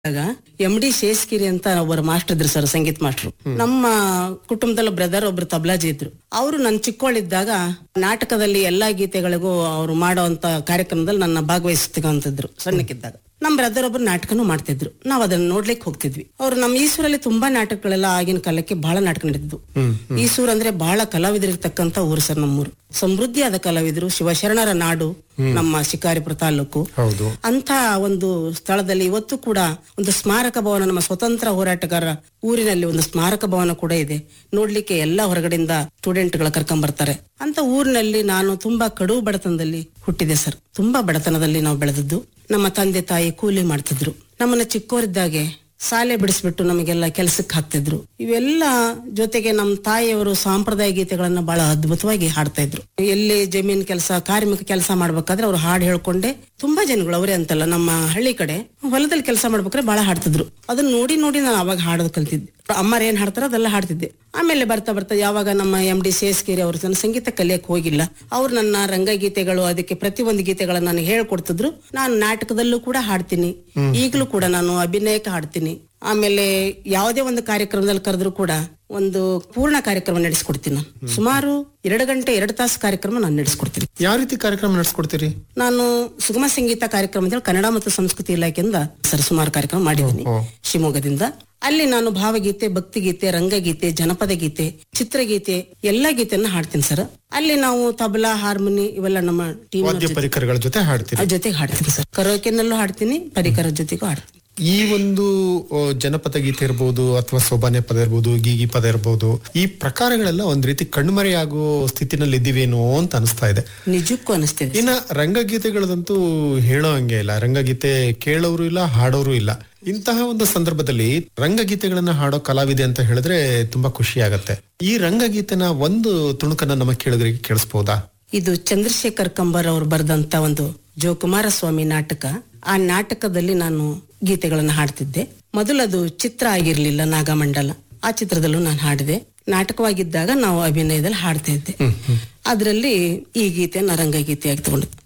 ಆಗ M D Sheshgiri ಅಂತ ಒಬ್ಬರು ಮಾಸ್ಟರ್ ಇದ್ರು ಸರ್ ಸಂಗೀತ ಮಾಸ್ಟರ್ ನಮ್ಮ ಕುಟುಂಬದಲ್ಲಿ ಬ್ರದರ್ ಒಬ್ರು ತಬ್ಲಾಜಿ ಇದ್ರು ಅವರು ನನ್ ಚಿಕ್ಕೋಳಿದ್ದಾಗ ನಾಟಕದಲ್ಲಿ ಎಲ್ಲಾ ಗೀತೆಗಳಿಗೂ ಅವ್ರು ಮಾಡುವಂತ ಕಾರ್ಯಕ್ರಮದಲ್ಲಿ ನನ್ನ ಭಾಗವಹಿಸ್ತಿದ್ರು ಸಣ್ಣಕ್ಕಿದ್ದಾಗ ನಮ್ ಬ್ರದರ್ ಒಬ್ರು ನಾಟಕನೂ ಮಾಡ್ತಿದ್ರು ನಾವ್ ಅದನ್ನ ನೋಡ್ಲಿಕ್ಕೆ ಹೋಗ್ತಿದ್ವಿ ಅವ್ರು ನಮ್ಮ ಈಸೂರಲ್ಲಿ ತುಂಬಾ ನಾಟಕಗಳೆಲ್ಲ ಆಗಿನ ಕಾಲಕ್ಕೆ ಬಹಳ ನಾಟಕ ನಡೆದಿದ್ವು ಈಸೂರ್ ಅಂದ್ರೆ ಬಹಳ ಕಲಾವಿದರಿರ್ತಕ್ಕಂತ ಊರು ಸರ್ ನಮ್ಮೂರು ಸಮೃದ್ಧಿಯಾದ ಕಲಾವಿದರು ಶಿವಶರಣರ ನಾಡು ನಮ್ಮ ಶಿಕಾರಿಪುರ ತಾಲೂಕು ಹೌದು ಅಂತ ಒಂದು ಸ್ಥಳದಲ್ಲಿ ಇವತ್ತು ಕೂಡ ಒಂದು ಸ್ಮಾರಕ ಭವನ ನಮ್ಮ ಸ್ವತಂತ್ರ ಹೋರಾಟಗಾರರ ಊರಿನಲ್ಲಿ ಒಂದು ಸ್ಮಾರಕ ಭವನ ಕೂಡ ಇದೆ ನೋಡ್ಲಿಕ್ಕೆ ಎಲ್ಲ ಹೊರಗಡೆಯಿಂದ ಸ್ಟೂಡೆಂಟ್ಗಳ ಕರ್ಕೊಂಡ್ ಬರ್ತಾರೆ ಅಂತ ಊರಿನಲ್ಲಿ ನಾನು ತುಂಬಾ ಕಡು ಬಡತನದಲ್ಲಿ ಹುಟ್ಟಿದೆ ಸರ್ ತುಂಬಾ ಬಡತನದಲ್ಲಿ ನಾವು ಬೆಳೆದದ್ದು ನಮ್ಮ ತಂದೆ ತಾಯಿ ಕೂಲಿ ಮಾಡ್ತಿದ್ರು ನಮ್ಮನ್ನ ಚಿಕ್ಕವರಿದ್ದಾಗೆ ಶಾಲೆ ಬಿಡಿಸ್ಬಿಟ್ಟು ನಮಗೆಲ್ಲ ಕೆಲ್ಸಕ್ಕೆ ಹಾಕ್ತಿದ್ರು ಇವೆಲ್ಲ ಜೊತೆಗೆ ನಮ್ಮ ತಾಯಿಯವರು ಸಾಂಪ್ರದಾಯ ಗೀತೆಗಳನ್ನ ಬಹಳ ಅದ್ಭುತವಾಗಿ ಹಾಡ್ತಾ ಇದ್ರು ಎಲ್ಲಿ ಜಮೀನ್ ಕೆಲಸ ಕಾರ್ಮಿಕ ಕೆಲಸ ಮಾಡ್ಬೇಕಾದ್ರೆ ಅವ್ರು ಹಾಡು ಹೇಳ್ಕೊಂಡೆ ತುಂಬಾ ಜನಗಳು ಅವರೇ ಅಂತಲ್ಲ ನಮ್ಮ ಹಳ್ಳಿ ಕಡೆ ಹೊಲದಲ್ಲಿ ಕೆಲಸ ಮಾಡ್ಬೇಕಾದ್ರೆ ಬಹಳ ಹಾಡ್ತಿದ್ರು ಅದನ್ನ ನೋಡಿ ನೋಡಿ ನಾನು ಅವಾಗ ಹಾಡೋದು ಕಲ್ತಿದ್ದೆ ಅಮ್ಮರು ಏನ್ ಹಾಡ್ತಾರೋ ಅದೆಲ್ಲ ಹಾಡ್ತಿದ್ದೆ ಆಮೇಲೆ ಬರ್ತಾ ಬರ್ತಾ ಯಾವಾಗ ನಮ್ಮ ಎಂ ಡಿ ಸೇಸ್ಕೇರಿ ಅವರು ನನ್ನ ಸಂಗೀತ ಕಲಿಯಕ್ ಹೋಗಿಲ್ಲ ಅವ್ರು ನನ್ನ ರಂಗಗೀತೆಗಳು ಅದಕ್ಕೆ ಪ್ರತಿಯೊಂದು ಗೀತೆಗಳನ್ನ ನನಗೆ ಹೇಳ್ಕೊಡ್ತಿದ್ರು ನಾನು ನಾಟಕದಲ್ಲೂ ಕೂಡ ಹಾಡ್ತೀನಿ ಈಗಲೂ ಕೂಡ ನಾನು ಅಭಿನಯಕ್ಕೆ ಹಾಡ್ತೀನಿ ಆಮೇಲೆ ಯಾವುದೇ ಒಂದು ಕಾರ್ಯಕ್ರಮದಲ್ಲಿ ಕರೆದ್ರು ಕೂಡ ಒಂದು ಪೂರ್ಣ ಕಾರ್ಯಕ್ರಮ ನಡೆಸ್ಕೊಡ್ತೀನಿ ನಾನು ಸುಮಾರು ಎರಡು ಗಂಟೆ ಎರಡು ತಾಸು ಕಾರ್ಯಕ್ರಮ ನಾನು ನಡೆಸ್ಕೊಡ್ತೀನಿ ಯಾವ ರೀತಿ ಕಾರ್ಯಕ್ರಮ ನಡೆಸ್ಕೊಡ್ತೀರಿ ನಾನು ಸುಗಮ ಸಂಗೀತ ಕಾರ್ಯಕ್ರಮದಲ್ಲಿ ಕನ್ನಡ ಮತ್ತು ಸಂಸ್ಕೃತಿ ಇಲಾಖೆಯಿಂದ ಸರ್ ಸುಮಾರು ಕಾರ್ಯಕ್ರಮ ಮಾಡಿದ್ದೀನಿ ಓ. ಶಿವಮೊಗ್ಗದಿಂದ ಅಲ್ಲಿ ನಾನು ಭಾವಗೀತೆ ಭಕ್ತಿಗೀತೆ ರಂಗಗೀತೆ ಜನಪದ ಗೀತೆ ಚಿತ್ರಗೀತೆ ಎಲ್ಲಾ ಗೀತೆಯನ್ನ ಹಾಡ್ತೀನಿ ಸರ್ ಅಲ್ಲಿ ನಾವು ತಬಲಾ ಹಾರ್ಮೋನಿ ಇವೆಲ್ಲ ನಮ್ಮ ಟೀಮ್ ವಾದ್ಯ ಪರಿಕರಗಳ ಜೊತೆ ಹಾಡ್ತೀರಿ ಜೊತೆಗೆ ಹಾಡ್ತೀನಿ ಸರ್ ಕರೋಕೆನಲ್ಲೂ ಹಾಡ್ತೀನಿ ಪರಿಕರ ಜೊತೆಗೂ ಹಾಡ್ತೀನಿ ಈ ಒಂದು ಆ, ಜನಪದ ಗೀತೆ ಇರ್ಬೋದು ಅಥವಾ ಸೋಬಾನೆ ಪದ ಇರ್ಬೋದು ಗೀಗಿ ಪದ ಇರ್ಬೋದು ಈ ಪ್ರಕಾರಗಳೆಲ್ಲ ಒಂದ್ ರೀತಿ ಕಣ್ಮರೆಯಾಗೋ ಸ್ಥಿತಿನಲ್ಲಿ ಇದ್ದೀವೇನೋ ಅಂತ ಅನಿಸ್ತಾ ಇದೆ ನಿಜಕ್ಕೂ ಅನಿಸ್ತಿದೆ ಇನ್ನ ರಂಗಗೀತೆಗಳದಂತೂ ಹೇಳೋ ಹಂಗೆ ಇಲ್ಲ ರಂಗಗೀತೆ ಕೇಳೋರು ಇಲ್ಲ ಹಾಡೋರು ಇಲ್ಲ ಇಂತಹ ಒಂದು ಸಂದರ್ಭದಲ್ಲಿ ರಂಗಗೀತೆಗಳನ್ನ ಹಾಡೋ ಕಲಾವಿದೆ ಅಂತ ಹೇಳಿದ್ರೆ ತುಂಬಾ ಖುಷಿ ಆಗತ್ತೆ ಈ ರಂಗಗೀತೆನ ಒಂದು ತುಣುಕನ್ನ ನಮ್ಮ ಕೇಳಿದ್ರಿಗೆ ಕೇಳಿಸ್ಬೋದಾ ಇದು ಚಂದ್ರಶೇಖರ್ ಕಂಬರ್ ಅವರು ಬರೆದಂತ ಒಂದು ಜೋ ಕುಮಾರಸ್ವಾಮಿ ನಾಟಕ ಆ ನಾಟಕದಲ್ಲಿ ನಾನು ಗೀತೆಗಳನ್ನು ಹಾಡ್ತಿದ್ದೆ ಮೊದಲದು ಚಿತ್ರ ಆಗಿರ್ಲಿಲ್ಲ ನಾಗಮಂಡಲ ಆ ಚಿತ್ರದಲ್ಲೂ ನಾನು ಹಾಡಿದೆ ನಾಟಕವಾಗಿದ್ದಾಗ ನಾವು ಅಭಿನಯದಲ್ಲಿ ಹಾಡ್ತಾ ಇದ್ದೆ ಅದರಲ್ಲಿ ಈ ಗೀತೆ ರಂಗಗೀತೆಯಾಗಿ ತಗೊಂಡು